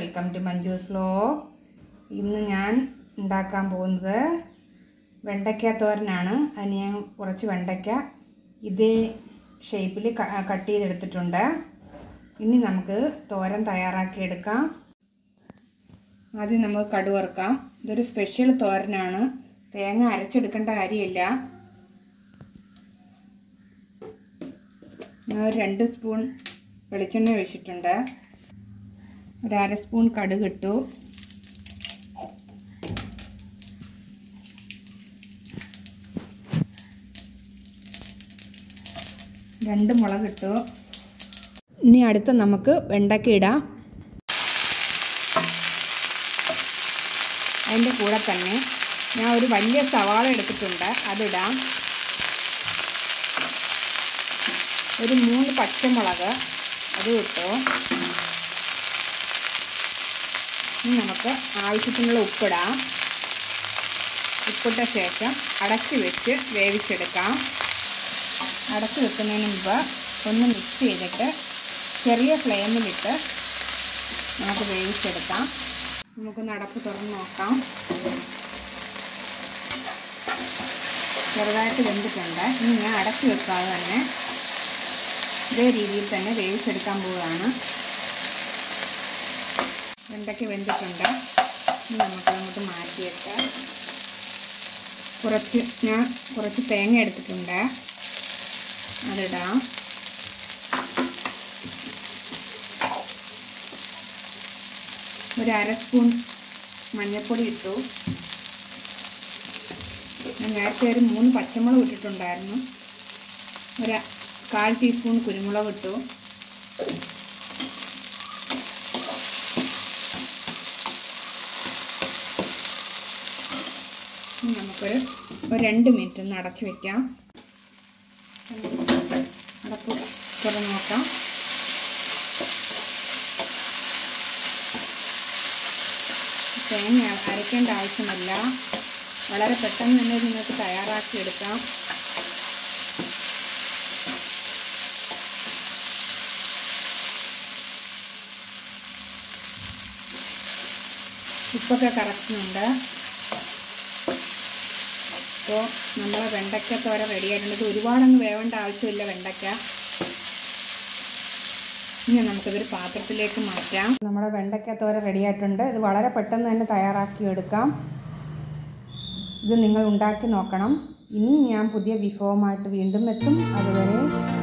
welcome to Manju's vlog ഇന്ന് ഞാൻ ഉണ്ടാക്കാൻ പോകുന്നത് വെണ്ടയ്ക്ക തോരനാണ് അതിന് ഞാൻ കുറച്ച് വെണ്ടയ്ക്ക ഇതേ ഷേപ്പിൽ കട്ട് ചെയ്തെടുത്തിട്ടുണ്ട് ഇനി നമുക്ക് തോരൻ തയ്യാറാക്കി എടുക്കാം ആദ്യം നമുക്ക് കടുക് വറുക്കാം ഇതൊരു സ്പെഷ്യൽ തോരനാണ് തേങ്ങ അരച്ചെടുക്കേണ്ട കാര്യമില്ല ഞാൻ ഒരു രണ്ട് സ്പൂൺ വെളിച്ചെണ്ണ ഒഴിച്ചിട്ടുണ്ട് ഒരു അര സ്പൂൺ കടുക് ഇട്ടു രണ്ട് മുളക് ഇട്ടു ഇനി അടുത്ത നമുക്ക് വെണ്ടയ്ക്ക ഇടാം അതിൻ്റെ കൂടെ തന്നെ ഞാൻ ഒരു വലിയ സവാള എടുത്തിട്ടുണ്ട് അതിടാം ഒരു മൂന്ന് പച്ചമുളക് അതും ഇട്ടു ഇനി നമുക്ക് ആവശ്യത്തിനുള്ള ഉപ്പിടാം ഉപ്പിട്ട ശേഷം അടച്ചു വെച്ച് വേവിച്ചെടുക്കാം അടച്ചു വെക്കുന്നതിന് മുമ്പ് ഒന്ന് മിക്സ് ചെയ്തിട്ട് ചെറിയ ഫ്ലെയിമിലിട്ട് നമുക്ക് വേവിച്ചെടുക്കാം നമുക്കൊന്ന് അടപ്പ് തുറന്ന് നോക്കാം ചെറുതായിട്ട് വെന്തിട്ടുണ്ട് ഇനി ഞാൻ അടച്ചു വെക്കാതെ തന്നെ ഇതേ രീതിയിൽ തന്നെ വേവിച്ചെടുക്കാൻ പോവുകയാണ് വെണ്ടയ്ക്ക് വെന്തിട്ടുണ്ട് ഇനി നമുക്ക് അങ്ങോട്ട് മാറ്റിയിട്ട് കുറച്ച് ഞാൻ കുറച്ച് തേങ്ങ എടുത്തിട്ടുണ്ട് അതിടാം ഒരു അര സ്പൂൺ മഞ്ഞൾപ്പൊടി ഇട്ടു ഞാൻ നേരത്തെ ഒരു മൂന്ന് പച്ചമുളക് ഇട്ടിട്ടുണ്ടായിരുന്നു ഒരു കാൽ ടീസ്പൂൺ കുരുമുളക് ഇട്ടു നമുക്കൊരു ഒരു രണ്ട് മിനിറ്റ് ഒന്ന് അടച്ചു വെക്കാം അടപ്പ് തുറന്ന് നോക്കാം തേങ്ങ അരയ്ക്കേണ്ട ആവശ്യമില്ല വളരെ പെട്ടെന്ന് തന്നെ നിങ്ങൾക്ക് തയ്യാറാക്കി എടുക്കാം ഉപ്പൊക്കെ കറക്റ്റുണ്ട് അപ്പോൾ നമ്മളെ വെണ്ടയ്ക്ക തോര റെഡി ആയിട്ടുണ്ട് ഒരുപാടങ്ങ് വേവേണ്ട ആവശ്യമില്ല വെണ്ടയ്ക്ക ഇനി നമുക്കിതൊരു പാത്രത്തിലേക്ക് മാറ്റാം നമ്മുടെ വെണ്ടയ്ക്ക തോര റെഡി ആയിട്ടുണ്ട് ഇത് വളരെ പെട്ടെന്ന് തന്നെ തയ്യാറാക്കി എടുക്കാം ഇത് നിങ്ങൾ ഉണ്ടാക്കി നോക്കണം ഇനി ഞാൻ പുതിയ വിഭവമായിട്ട് വീണ്ടും എത്തും അതുവരെ